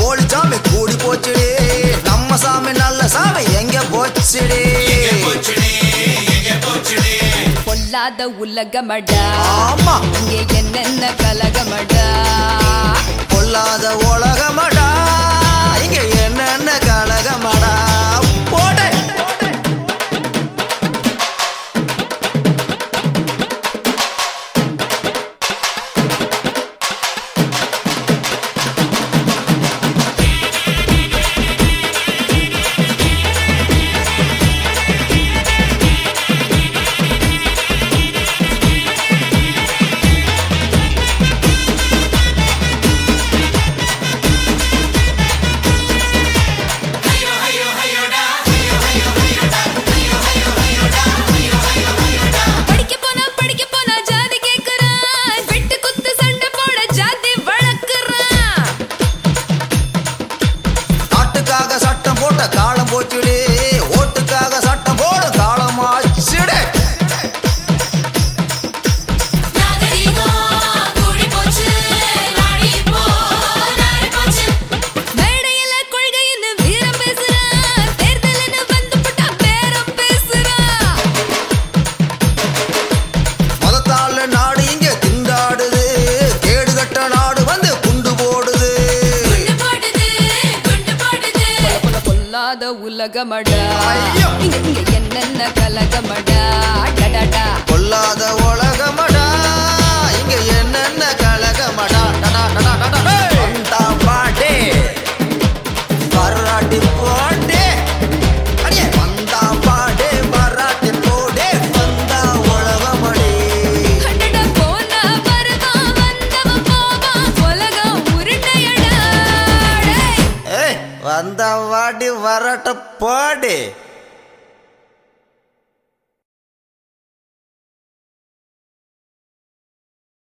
போலி சாமி கூடி போச்சுடி நம்ம சாமி நல்ல சாமி எங்க போச்சுடி பொல்லாத உலகமடா ஆமா இங்கே என்னென்ன கலகமடா பொல்லாத உலகமடா இங்க என்னென்ன கலகமடா போடு படிக்க போனா படிக்க போனா ஜாதி கேக்குறான் வெட்டு குத்து சண்டை போட ஜாதி வளர்க்குறான் நாட்டுக்காக சட்டம் போட்ட காலம் போச்சுடி ஓட்டுக்காக சட்டம் போட காலம் ஆச்சுடே மேடையில கொள்கைன்னு வீரம் பேசுறான் தேர்தல்னு வந்து புட்டா பேரம் பேசுறான் மதத்தால நாடு இங்க திண்டாடுது கேடு கட்ட நாடு வந்து குண்டு போடுது பொல பொல பொல்லாத உலகமடா ஐயோ! இங்க இங்க என்னென்ன கலகமடா டடடா பொல்லாத உலகமடா இங்க என்னென்ன கலகமடா டடா, டடா, டடா, டேய். வந்தா பாட்டே வர்றாட்டி போட்டே அடியே வந்தா பாடே வர்றாட்டி போடே வந்தா உலகமடி அடடா போனா வருவான் வந்தவன் போவான் உலகம் உருண்டையடா டேய் ஏய் வந்தா வாடி வரட்ட போடு